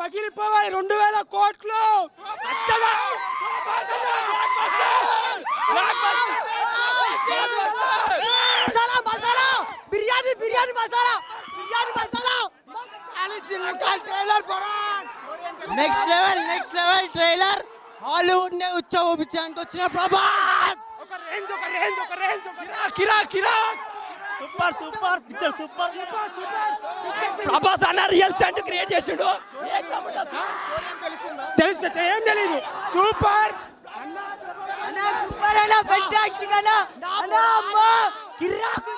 పగిలిపోవాలి రెండు వేల కోట్లు అత్తగా masala masala biryani biryani masala biryani masala trailer next level next level trailer Hollywood నే ఉచ్చోపించడానికి వచ్చిన ప్రభాస్ ఒక రేంజ్ ఒక రేంజ్ ఒక రేంజ్ కిరా కిరా super super picture super Prabhas అన్న రియల్ స్టంట్ క్రియేట్ చేసిండు తెలుసు ఏం తెలీదు సూపర్ అన్నా సూపర్ అన్నా ఫెంటాస్టిక్ అన్నా అన్నా అమ్మా కిరాకు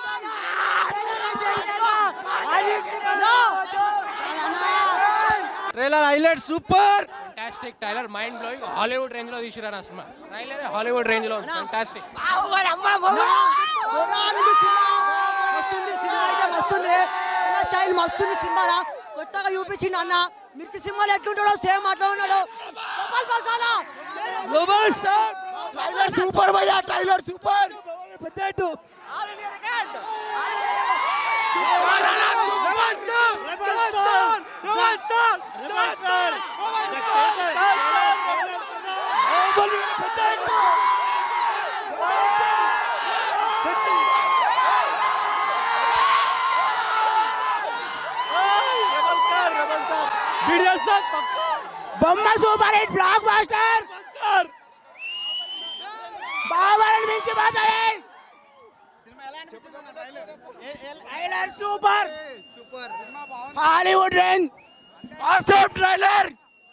trailer highlight super fantastic trailer mind blowing Hollywood range లో తీసుకురా సినిమా ట్రైలర్ హాలీవుడ్ రేంజ్ లో ఫ్యాంటాస్టిక్ మస్తుంది సినిమా అయితే మస్తుంది అన్న స్టైల్ మస్తుంది సినిమాలా కొత్తగా చూపించింది అన్న మిర్చి సినిమాలు ఎట్లుంటాడో సేమ్ అట్లా ఉన్నాడు Gopal masala global star trailer super భయ్యా ట్రైలర్ సూపర్ పెద్ద బొమ్మ సూపర్ హిట్ బ్లాక్ బాస్టర్ బాబాలను మించి పోతాయి trailer super Hollywood range awesome trailer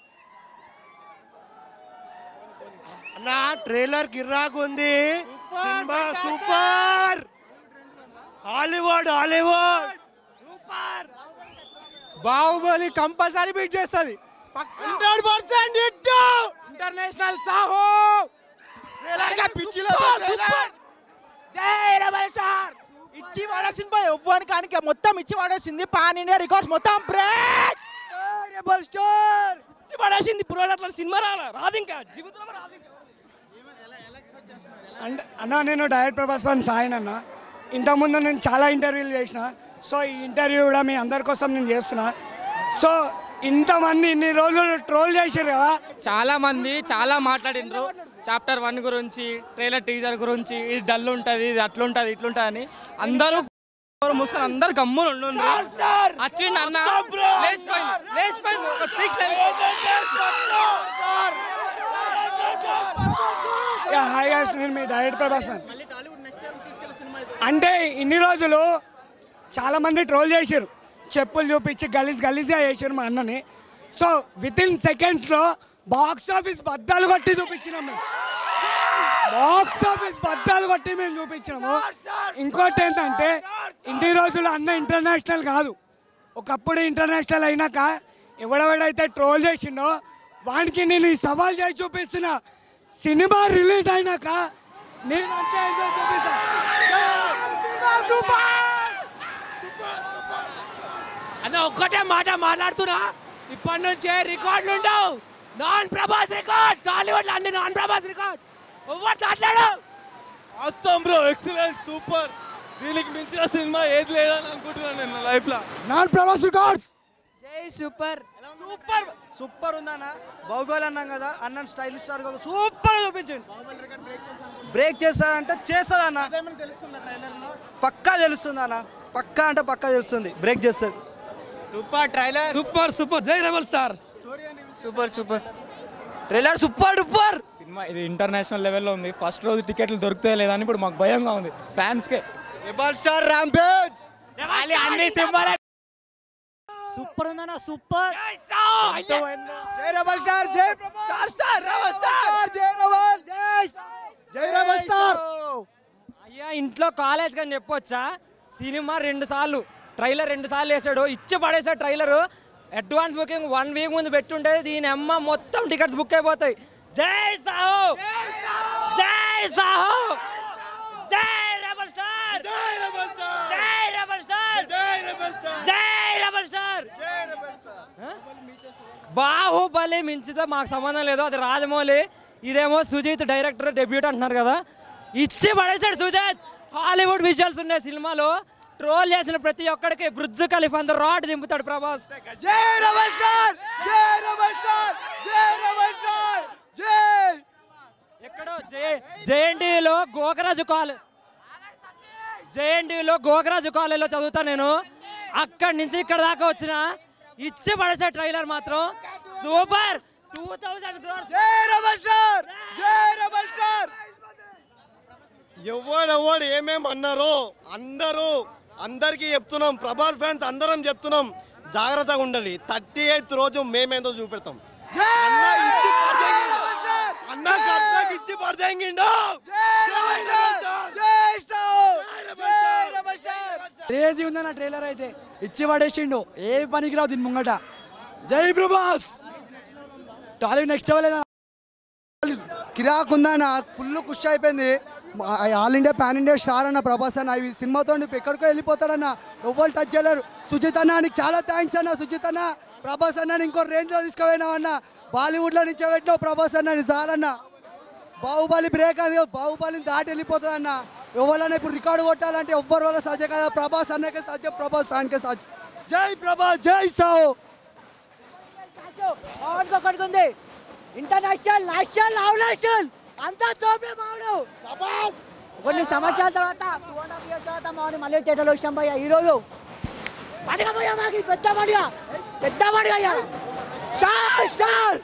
నా ట్రైలర్ గిర్రాకు ఉంది cinema super Hollywood Hollywood super Baahubali compulsory beat చేస్తుంది హండ్రెడ్ పర్సెంట్ ఇంటర్నేషనల్ సాహో పిచ్చిలో జై రెబల్ స్టార్ ఇచ్చి వాడేసింది పోయి ఎవ్వని కానీ మొత్తం ఇచ్చి వాడేసింది పాన్ ఇండియా రికార్డ్స్ మొత్తం బ్రేక్ రెబల్ స్టార్ పిచ్చి పడేసింది పురోడు అట్లా సినిమా రాలా రాదు ఇంకా జీవితంలో రాదు ఇంకా అంటే అన్న నేను డైరెక్ట్ ప్రభాస్ పని సాయన్ అన్న ఇంతకుముందు నేను చాలా ఇంటర్వ్యూలు చేసిన సో ఈ ఇంటర్వ్యూ కూడా మీ అందరి కోసం నేను చేస్తున్నా సో ఇంతమంది ఇన్ని రోజులు ట్రోల్ చేశారు కదా చాలా మంది చాలా మాట్లాడిండ్రు చాప్టర్ వన్ గురించి ట్రైలర్ టీజర్ గురించి ఇది డల్ ఉంటుంది ఇది అట్లుంటది ఇట్లుంటది అని అందరూ మూసుకొని అందరు గమ్మున ఉండుండ్రు వచ్చిండు అన్న లేచిపోయింది లేచిపోయింది ఒక peaks యా, హాయ్ గాయ్స్ నేను మీ డైరెక్ట్ ప్రభాస్ మ్యాన్. అంటే ఇన్ని రోజులు చాలా మంది ట్రోల్ చేశారు చెప్పులు చూపించి గలీజ్ గలీజ్గా చేశారు మా అన్నని సో విత్ ఇన్ సెకండ్స్లో బాక్స్ ఆఫీస్ బద్దాలు కొట్టి చూపించినాం మేము బాక్స్ ఆఫీస్ బద్దాలు కొట్టి మేము చూపించినాము ఇంకోటి ఏంటంటే ఇన్ని రోజులు అన్న ఇంటర్నేషనల్ కాదు ఒకప్పుడు ఇంటర్నేషనల్ అయినాక ఎవడెవడైతే ట్రోల్ చేసిండో వానికి నేను ఈ సవాల్ చేసి చూపిస్తున్నా సినిమా రిలీజ్ అయినాక నేను అంతే ఏంటో చూపిస్తా అన్న ఒక్కటే మాట మాట్లాడుతున్నా ఇప్పటి నుంచే రికార్డులు ఉండవు నాన్ ప్రభాస్ రికార్డ్ టాలీవుడ్ లో అన్ని నాన్ ప్రభాస్ రికార్డ్స్ ఎవరు మాట్లాడు అస్సాం బ్రో ఎక్సలెంట్ సూపర్ దీనికి మించిన సినిమా ఏది లేదని అనుకుంటున్నాను నేను నా లైఫ్ లో నాన్ ప్రభాస్ రికార్డ్స్ జై సూపర్ సూపర్ సూపర్ ఉందన్న బాహుబలి అన్నాం కదా అన్న స్టైలిష్ స్టార్ సూపర్ చూపించండి బ్రేక్ చేస్తాడంటే చేస్తుంది అన్న పక్కా తెలుస్తుంది అన్న పక్కా అంటే పక్కా తెలుస్తుంది బ్రేక్ చేస్తుంది సూపర్ ట్రైలర్ సూపర్ సూపర్ జై rebel star super super trailer super duper cinema ఇది ఇంటర్నేషనల్ లెవెల్లో ఉంది ఫస్ట్ రోజు టికెట్లు దొరుకుతాయి లేదని ఇప్పుడు మాకు భయంగా ఉంది ఫ్యాన్స్కే రెబల్ స్టార్ ర్యాంపేజ్ అన్ని సింబల్ సూపర్ ఉందన్న సూపర్ జై రెబల్ స్టార్ జై స్టార్ స్టార్ రెబల్ స్టార్ జై రెబల్ జై రెబల్ స్టార్ అయ్యా ఇంట్లో కాలేజ్ కానీ చెప్పొచ్చా సినిమా రెండు సార్లు ట్రైలర్ రెండు సార్లు వేసాడు ఇచ్చి పడేసాడు trailer advance booking one week ముందు పెట్టుంటే దీని అమ్మ మొత్తం టికెట్స్ బుక్ అయిపోతాయి జై సాహో జై సాహో జై రెబల్ స్టార్ జై రెబల్ స్టార్ జై రెబల్ స్టార్ జై రెబల్ స్టార్ జై రెబల్ స్టార్ జై రెబల్ స్టార్ బాహుబలి మించితే మాకు సంబంధం లేదు అది రాజమౌళి ఇదేమో సుజీత్ డైరెక్టర్ డెబ్యూట్ అంటున్నారు కదా ఇచ్చి పడేశాడు సుజీత్ హాలీవుడ్ విజువల్స్ ఉన్నాయి సినిమాలో ట్రోల్ చేసిన ప్రతి ఒక్కడికి బ్రుజ్జు ఖలీఫ్ అంత రాడ్ దింపుతాడు ప్రభాస్ జై రెబల్ స్టార్ జై రెబల్ స్టార్ జై రెబల్ స్టార్ జై ఎక్కడో జే జేఎన్టీలో గోకరాజు కాల్ జేఎన్టీలో గోకరాజు కాలేజీలో చదువుతా నేను అక్కడి నుంచి ఇక్కడ దాకా వచ్చిన ఇచ్చి పడేసే ట్రైలర్ మాత్రం సూపర్ టూ థౌజండ్ జై రెబల్ స్టార్ జై రెబల్ స్టార్ ఎవడెవడు ఏమేం అన్నారో అందరూ అందరికీ చెప్తున్నాం ప్రభాస్ ఫ్యాన్స్ అందరం చెప్తున్నాం జాగ్రత్తగా ఉండండి థర్టీ ఎయిత్ రోజు మేమేందో చూపెడతాం జై ఇచ్చి పడేయండి. రెబల్ స్టార్ అన్న కర్ణకి ఇచ్చి పడదేంగిండు జై రెబల్ స్టార్ జై స్టార్ జై రెబల్ స్టార్ క్రేజీ ఉందన్న ట్రైలర్ అయితే ఇచ్చి పడేసిండు ఏ పనికిరావు దీని ముంగట జై ప్రభాస్ టాలీవుడ్ నెక్స్ట్ అవ్వలేదా కిరాక్ ఉందన్న ఫుల్ ఖుషి అయిపోయింది మా- all India pan India star అన్న ప్రభాస్ అన్న ఈ సినిమాతో నువ్వు ఎక్కడికో వెళ్ళిపోతాడన్న ఎవ్వరు టచ్ చేయలేరు సుజిత్ అన్న నీకు చాలా థ్యాంక్స్ అన్న సుజిత్ అన్న ప్రభాస్ అన్న ఇంకో రేంజ్లో తీసుకుపోయినావు అన్న బాలీవుడ్లో నుంచి పెట్టినావు ప్రభాస్ అన్న నీ చాలన్న బాహుబలి బ్రేక్ అది బాహుబలిని దాటి వెళ్ళిపోతుంది అన్న ఎవరైనా ఇప్పుడు రికార్డు కొట్టాలంటే ఎవ్వరు వల్ల సాధ్యం కదా ప్రభాస్ అన్నకే సాధ్యం ప్రభాస్ ఫ్యాన్కే సాధ్యం జై ప్రభాస్ జై సావు మామిడికి ఒకటి ఉంది ఇంటర్నేషనల్ నేషనల్ నేషనల్ అంతా తోపే మామిడు కొన్ని సంవత్సరాల తర్వాత టూ అండ్ హాఫ్ ఇయర్స్ తర్వాత మామిడి మళ్ళీ థియేటర్లో వచ్చినాం భయ్య ఈరోజు పండుగ పోయా మాకు ఇది పెద్ద పండుగ పెద్ద పండుగ అయ్యా స్టార్ స్టార్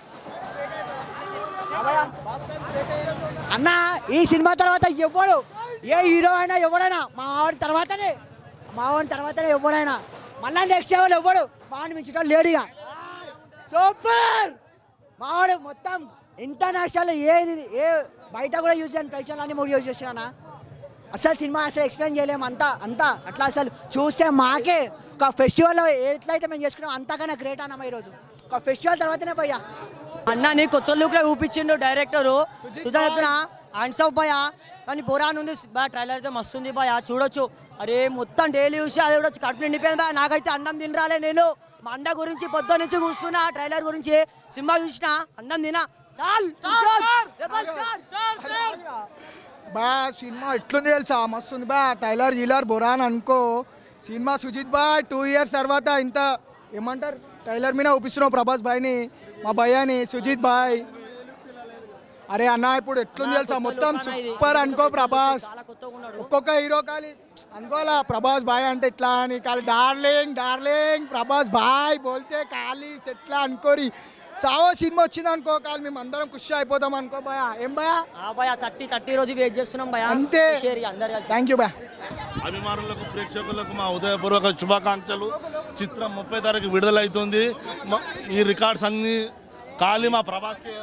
అన్న ఈ సినిమా తర్వాత ఎవడు ఏ హీరో అయినా ఎవడైనా మా ఆవిడ తర్వాతనే మా ఆవిడ తర్వాతనే ఎవడైనా మళ్ళా నెక్స్ట్ లెవెల్ ఎవడు మా ఆవిడ మించడం లేడుగా సూపర్ మావాడు మొత్తం ఇంటర్నేషనల్ ఏది ఏ బయట కూడా యూజ్ చేయని ప్రేక్షకులు అన్ని మూడు యూజ్ చేసినా అసలు సినిమా అసలు ఎక్స్ప్లెయిన్ చేయలేము అంతా అంతా అట్లా అసలు చూస్తే మాకే ఒక ఫెస్టివల్లో ఎట్లయితే మేము చేసుకున్నాం అంతకన్నా గ్రేట్ అన్నమా ఈరోజు ఒక ఫెస్టివల్ తర్వాతనే పోయా అన్న నీ కొత్త లుక్ లో చూపించిండు డైరెక్టరు చెప్తున్నా హ్యాండ్స్ ఆఫ్ భయ కానీ బొరాన్ ఉంది బా ట్రైలర్ అయితే మస్తు ఉంది భయ చూడొచ్చు అరే మొత్తం డైలీ చూసి అది కూడా కడుపు నిండిపోయింది బా నాకైతే అన్నం తినరాలే నేను మా అన్న గురించి పొద్దు నుంచి చూస్తున్నా ట్రైలర్ గురించి సినిమా చూసిన అన్నం తినా చాల్ రెబల్ స్టార్. బా సినిమా ఎట్లుంది తెలుసా మస్తు ఉంది బా టైలర్ గీలర్ బొరాన్ అనుకో సినిమా సుజిత్ బాయ్ టూ ఇయర్స్ తర్వాత ఇంత ఏమంటారు టైలర్ మీద ఊపిస్తున్నావు ప్రభాస్ బాయ్ని మా భయ్యాని సుజిత్ బాయ్ అరే అన్న ఇప్పుడు ఎట్లుంది తెలుసా మొత్తం సూపర్ అనుకో ప్రభాస్ ఒక్కొక్క హీరో కాలి అనుకోవాలా ప్రభాస్ బాయ్ అంటే ఇట్లా అని కాలి డార్లింగ్ డార్లింగ్ ప్రభాస్ బాయ్ బోల్తే ఖాళీ ఎట్లా అనుకోరి సావో సినిమా వచ్చింది అనుకో కాలి మేము అందరం ఖుషి అయిపోతాం అనుకో భయ ఏం భయ ఆ భయ థర్టీ థర్టీ రోజు వెయిట్ చేస్తున్నాం భయ అంతే షేర్ అందరు కలిసి థ్యాంక్ యూ భయ అభిమానులకు ప్రేక్షకులకు మా ఉదయపూర్వక శుభాకాంక్షలు చిత్రం ముప్పై తారీఖు విడుదలవుతుంది మ- ఈ రికార్డ్స్ అన్ని ఖాళీ మా ప్రభాస్కి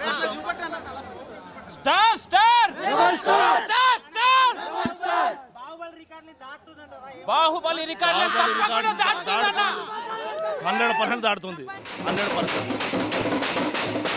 star star star star Baahubali record Baahubali record hundred percent దాటుతుంది హండ్రెడ్ పర్సెంట్